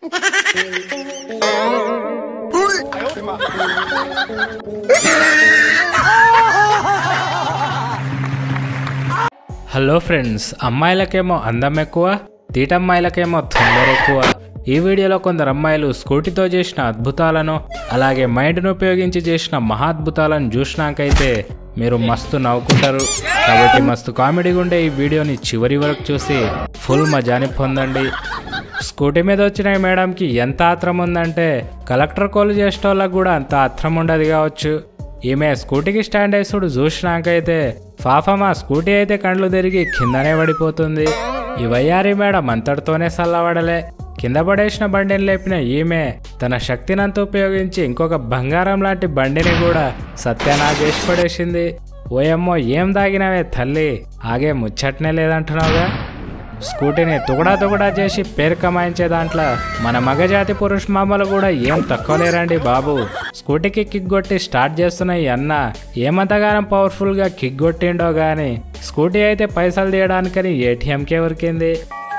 Hello friends అమ్మాయిలకేమో అందం ఎక్కువ తీటమ్మాయిలకేమో తొందర ఎక్కువ ఈ వీడియోలో కొందరు అమ్మాయిలు స్కూటీతో చేసిన అద్భుతాలను అలాగే మైండ్ను ఉపయోగించి చేసిన మహాద్భుతాలను చూసినాకైతే మీరు మస్తు నవ్వుకుంటారు కాబట్టి మస్తు కామెడీగా ఉండే ఈ వీడియోని చివరి వరకు చూసి ఫుల్ మజాని పొందండి స్కూటీ మీద వచ్చిన ఈ మేడంకి ఎంత ఆత్రం ఉందంటే కలెక్టర్ కోలు చేసే వాళ్ళకి కూడా అంత ఆత్రం ఉండదు కావచ్చు ఈమె స్కూటీకి స్టాండ్ వేసుడు చూసినాకైతే పాపం ఆ స్కూటీ అయితే కండ్లు తిరిగి కిందనే పడిపోతుంది ఈ వయ్యారి మేడం అంతటితోనే సల్లబడలే కింద పడేసిన బండిని లేపిన ఈమె తన శక్తినంతా ఉపయోగించి ఇంకొక బంగారం లాంటి బండిని కూడా సత్యానా చేసి పడేసింది ఓయమ్మో ఏం దాగినవే తల్లి ఆగే ముచ్చట్నే లేదంటున్నావుగా స్కూటీని తుగడా తుగడా చేసి పేరు కమాయించే దాంట్లో మన మగజాతి పురుష మామలు కూడా ఏం తక్కువ లేరండి బాబు స్కూటీకి కిక్ కొట్టి స్టార్ట్ చేస్తున్న ఈ అన్న ఏమంతగానం పవర్ఫుల్గా కిక్ కొట్టిండో గాని స్కూటీ అయితే పైసలు తీయడానికని ఏటీఎంకే ఉరికింది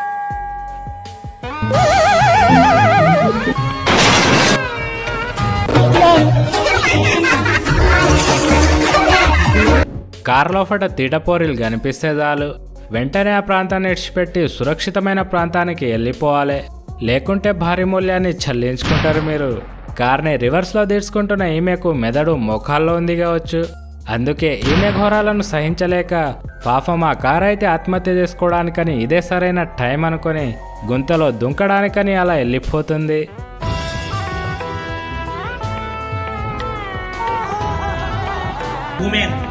కారులో ఫట తీటపోరీలు కనిపిస్తే చాలు వెంటనే ఆ ప్రాంతాన్ని ఇడిచిపెట్టి సురక్షితమైన ప్రాంతానికి వెళ్ళిపోవాలి లేకుంటే భారీ మూల్యాన్ని చెల్లించుకుంటారు మీరు కార్ని రివర్స్లో తీర్చుకుంటున్న ఈమెకు మెదడు మోకాల్లో ఉంది కావచ్చు అందుకే ఈమె ఘోరాలను సహించలేక పాపం ఆ కారు అయితే ఆత్మహత్య చేసుకోవడానికని ఇదే సరైన టైం అనుకొని గుంతలో దుంకడానికని అలా వెళ్ళిపోతుంది woman.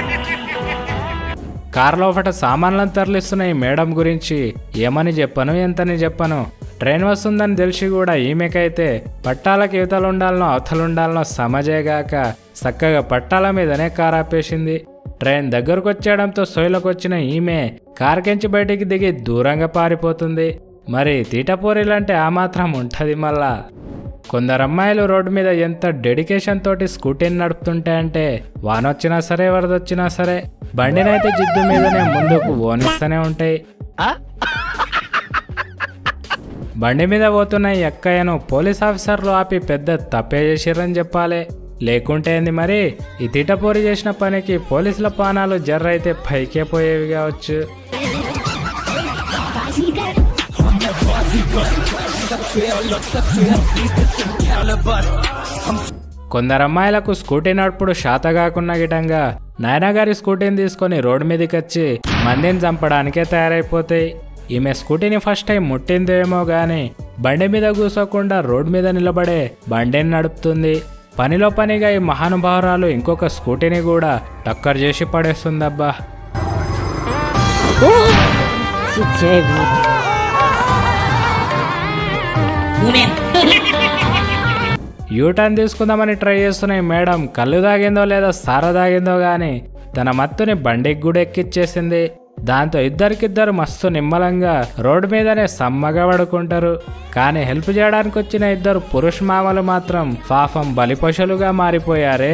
కారులో ఒకట సామాన్లను తరలిస్తున్న ఈ మేడం గురించి ఏమని చెప్పను ఎంతని చెప్పను ట్రైన్ వస్తుందని తెలిసి కూడా ఈమెకైతే పట్టాలకు యువతలు ఉండాలనో అవతలు ఉండాలనో సమజేగాక చక్కగా పట్టాల మీదనే కారు ఆపేసింది ట్రైన్ దగ్గరకు వచ్చేయడంతో సొయ్యలకు వచ్చిన ఈమె కారుకెంచి బయటికి దిగి దూరంగా పారిపోతుంది మరి తీటపూరీలంటే ఆ మాత్రం ఉంటుంది మళ్ళా కొందరు అమ్మాయిలు రోడ్డు మీద ఎంత డెడికేషన్ తోటి స్కూటీని నడుపుతుంటే అంటే వానొచ్చినా సరే వరదొచ్చినా సరే బండినైతే జిద్దు మీదనే ముందుకు ఓనిస్తూనే ఉంటాయి బండి మీద పోతున్న ఈ అక్కయ్యను పోలీస్ ఆఫీసర్లు ఆపి పెద్ద తప్పే చేసిర్రని చెప్పాలి లేకుంటే ఏంది మరి ఈ తిటపోరి చేసిన పనికి పోలీసుల పానాలు జర్ర అయితే పైకే పోయేవి కావచ్చు కొందరు అమ్మాయిలకు స్కూటీ నడుపుడు శాత కాకుండా గిటంగా నాయనగారి స్కూటీని తీసుకొని రోడ్డు మీదకి వచ్చి మందిని చంపడానికే తయారైపోతాయి ఈమె స్కూటీని ఫస్ట్ టైం ముట్టిందేమో గాని బండి మీద కూసోకుండా రోడ్డు మీద నిలబడే బండిని నడుపుతుంది పనిలో పనిగా ఈ మహానుభావురాలు ఇంకొక స్కూటీని కూడా టక్కర్ చేసి పడేస్తుందబ్బా Woman. యూటర్న్ తీసుకుందామని ట్రై చేస్తున్న ఈ మేడం కళ్ళు తాగిందో లేదా సార తాగిందో గాని తన మత్తుని బండికి కూడా ఎక్కిచ్చేసింది దాంతో ఇద్దరికిద్దరు మస్తు నిమ్మలంగా రోడ్డు మీదనే సమ్మగా పడుకుంటారు కానీ హెల్ప్ చేయడానికి వచ్చిన ఇద్దరు పురుష మామలు మాత్రం పాపం బలిపశులుగా మారిపోయారే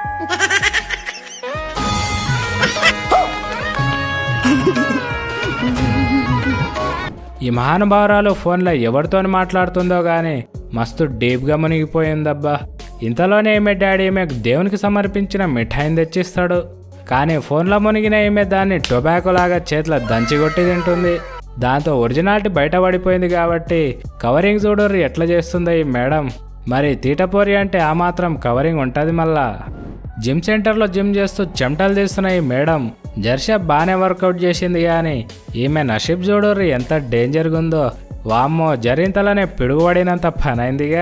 ఈ మహానుభావురాలు ఫోన్లో ఎవరితోని మాట్లాడుతుందో గాని మస్తు డీప్గా మునిగిపోయిందబ్బా ఇంతలోనే ఈమె డాడీ ఈమె దేవునికి సమర్పించిన మిఠాయిని తెచ్చిస్తాడు కానీ ఫోన్లో మునిగిన ఈమె దాన్ని టొబాకో లాగా చేతిలో దంచిగొట్టి తింటుంది దాంతో ఒరిజినాలిటీ బయటపడిపోయింది కాబట్టి కవరింగ్ చూడరు ఎట్లా చేస్తుందో ఈ మేడం మరి తీటపోరి అంటే ఆ మాత్రం కవరింగ్ ఉంటుంది మళ్ళా జిమ్ సెంటర్లో జిమ్ చేస్తూ చెమటలు తీస్తున్న ఈ మేడం జర్షా బాగానే వర్కౌట్ చేసింది కానీ ఈమె నషీబ్ చూడరు ఎంత డేంజర్గా ఉందో వామ్మో జరింతలనే పిడుగుపడినంత పనైందిగా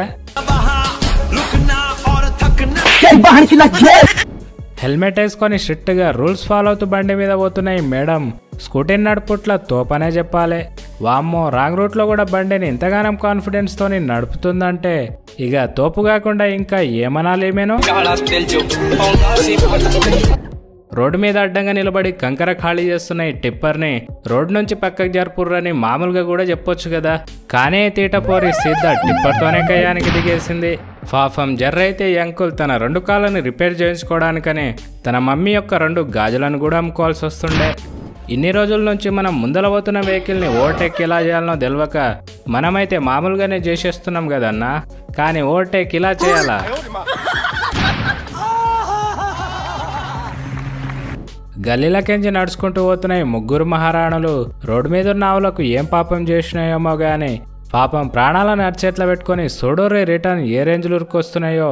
హెల్మెట్ వేసుకొని స్ట్రిక్ట్గా రూల్స్ ఫాలో అవుతూ బండి మీద పోతున్న ఈ మేడం స్కూటీ నడుపుట్ల తోపనే చెప్పాలి వామ్మో రాంగ్ రూట్లో కూడా బండిని ఇంతగానం కాన్ఫిడెన్స్ తోని నడుపుతుందంటే ఇక తోపు కాకుండా ఇంకా ఏమనాలి ఏమేనో రోడ్డు మీద అడ్డంగా నిలబడి కంకర ఖాళీ చేస్తున్న ఈ టిప్పర్ని రోడ్డు నుంచి పక్కకు జరుపుర్రని మామూలుగా కూడా చెప్పొచ్చు కదా కానీ తీటపోరి సీదా టిప్పర్తోనే కయ్యానికి దిగేసింది పాపం జర్ర అయితే ఈ అంకుల్ తన రెండు కాళ్ళని రిపేర్ చేయించుకోవడానికని తన మమ్మీ యొక్క రెండు గాజులను కూడా అమ్ముకోవాల్సి వస్తుండే ఇన్ని రోజుల నుంచి మనం ముందల పోతున్న వెహికల్ని ఓవర్టేక్ ఎలా చేయాలనో తెలియక మనమైతే మామూలుగానే చేసేస్తున్నాం కదన్నా కానీ ఓవర్టేక్ ఇలా చేయాలా గల్లీలకెంచి నడుచుకుంటూ పోతున్నాయి ముగ్గురు మహారాణులు రోడ్డు మీద ఉన్న ఆవులకు ఏం పాపం చేసినాయేమో గాని పాపం ప్రాణాలను అరచేట్లో పెట్టుకొని సోడోరే రిటర్న్ ఏ రేంజ్లు ఉరుకొస్తున్నాయో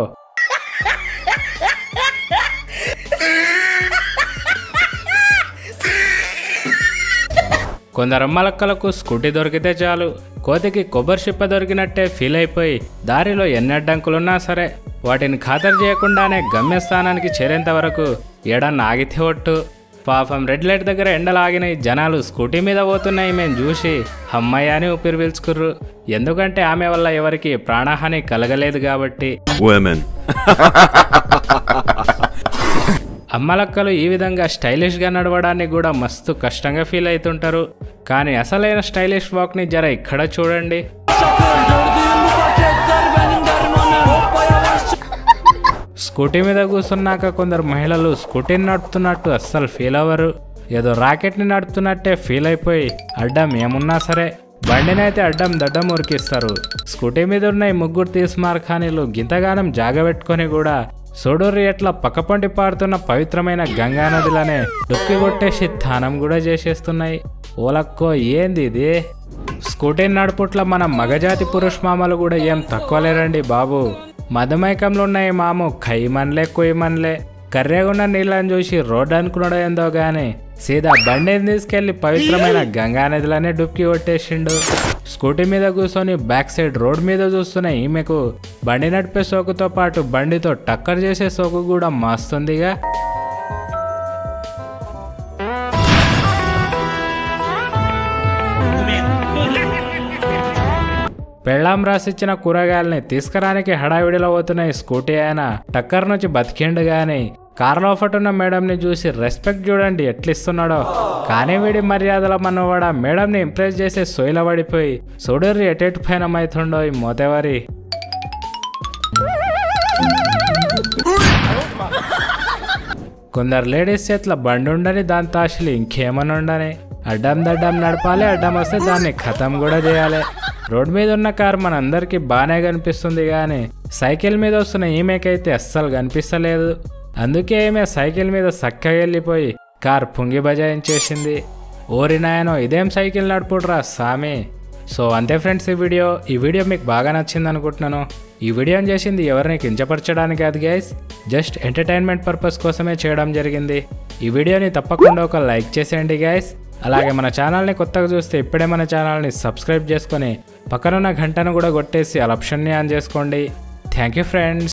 కొందరు అమ్మలక్కలకు స్కూటీ దొరికితే చాలు కోతికి కొబ్బరి చిప్ప దొరికినట్టే ఫీల్ అయిపోయి దారిలో ఎన్ని అడ్డంకులున్నా సరే వాటిని ఖాతరు చేయకుండానే గమ్యస్థానానికి చేరేంత వరకు ఎడన్న ఆగితే ఒట్టు పాపం రెడ్ లైట్ దగ్గర ఎండలు ఆగినాయి జనాలు స్కూటీ మీద పోతున్నాయి మేము చూసి అమ్మాయి అని ఊపిరి పీల్చుకుర్రు ఎందుకంటే ఆమె వల్ల ఎవరికి ప్రాణహాని కలగలేదు కాబట్టి Women. అమ్మలక్కలు ఈ విధంగా స్టైలిష్గా నడవడాన్ని కూడా మస్తు కష్టంగా ఫీల్ అవుతుంటారు కానీ అసలైన స్టైలిష్ వాక్ని జర ఇక్కడ చూడండి స్కూటీ మీద కూర్చున్నాక కొందరు మహిళలు స్కూటీని నడుపుతున్నట్టు అస్సలు ఫీల్ అవ్వరు ఏదో రాకెట్ని నడుపుతున్నట్టే ఫీల్ అయిపోయి అడ్డం ఏమున్నా సరే బండినైతే అడ్డం దడ్డం ఉరికిస్తారు స్కూటీ మీద ఉన్న ఈ ముగ్గురు తీసుమార్ఖానీలు గింతగానం జాగబెట్టుకొని కూడా సోడూరి ఎట్లా పక్కపంటి పారుతున్న పవిత్రమైన గంగా నదిలనే డుక్కి కొట్టేసి తానం కూడా చేసేస్తున్నాయి ఓలక్కో ఏంది ఇది స్కూటీ నడుపుట్ల మన మగజాతి పురుష మామలు కూడా ఏం తక్కువ లేరండి బాబు మధుమైకంలో ఉన్నాయి మాము ఖైమన్లే కుయ్యమన్లే కర్రేగున్న నీళ్ళని చూసి రోడ్డు అనుకున్నాడో ఏందో గాని సీదా బండిని తీసుకెళ్లి పవిత్రమైన గంగా నదిలోనే డుక్కి కొట్టేసిండు స్కూటీ మీద కూర్చొని బ్యాక్ సైడ్ రోడ్ మీద చూస్తున్న ఈమెకు బండి నడిపే సోకుతో పాటు బండితో టక్కర్ చేసే సోకు కూడా మాస్తుందిగా పెళ్ళాం రాసిచ్చిన కూరగాయల్ని తీసుకురానికి హడావిడిలో పోతున్న ఈ స్కూటీ ఆయన టక్కర్ నుంచి బతికిండు గాని కార్లో ఫటున్న మేడంని చూసి రెస్పెక్ట్ చూడండి ఎట్లిస్తున్నాడో కానీ వీడి మర్యాదల మనవాడ మేడంని ఇంప్రెస్ చేసే సోయిల పడిపోయి చూడర్రి ఎటెట్ పైన అవుతుండో ఈ మోతేవారి కొందరు లేడీస్ చేతిలో బండి ఉండని దాని తాశలు ఇంకేమని ఉండని అడ్డం దడ్డం నడపాలి అడ్డం వస్తే దాన్ని ఖతం కూడా చేయాలి రోడ్ మీద ఉన్న కార్ మనందరికీ బాగానే కనిపిస్తుంది కానీ సైకిల్ మీద వస్తున్న ఈమెకైతే అస్సలు కనిపిస్తలేదు అందుకే ఈమె సైకిల్ మీద చక్కగా వెళ్ళిపోయి కార్ పుంగి బజాయించేసింది ఓరి నాయనో ఇదేం సైకిల్ నడుపుడురా సామి సో అంతే ఫ్రెండ్స్ ఈ వీడియో ఈ వీడియో మీకు బాగా నచ్చింది అనుకుంటున్నాను ఈ వీడియోని చేసింది ఎవరిని కించపరచడానికి కాదు గైస్ జస్ట్ ఎంటర్టైన్మెంట్ పర్పస్ కోసమే చేయడం జరిగింది ఈ వీడియోని తప్పకుండా ఒక లైక్ చేసేయండి గైస్ అలాగే మన ఛానల్ని కొత్తగా చూస్తే ఇప్పుడే మన ఛానల్ని సబ్స్క్రైబ్ చేసుకొని పక్కనున్న గంటను కూడా కొట్టేసి ఆ ఆప్షన్ని ఆన్ చేసుకోండి థ్యాంక్ యూ ఫ్రెండ్స్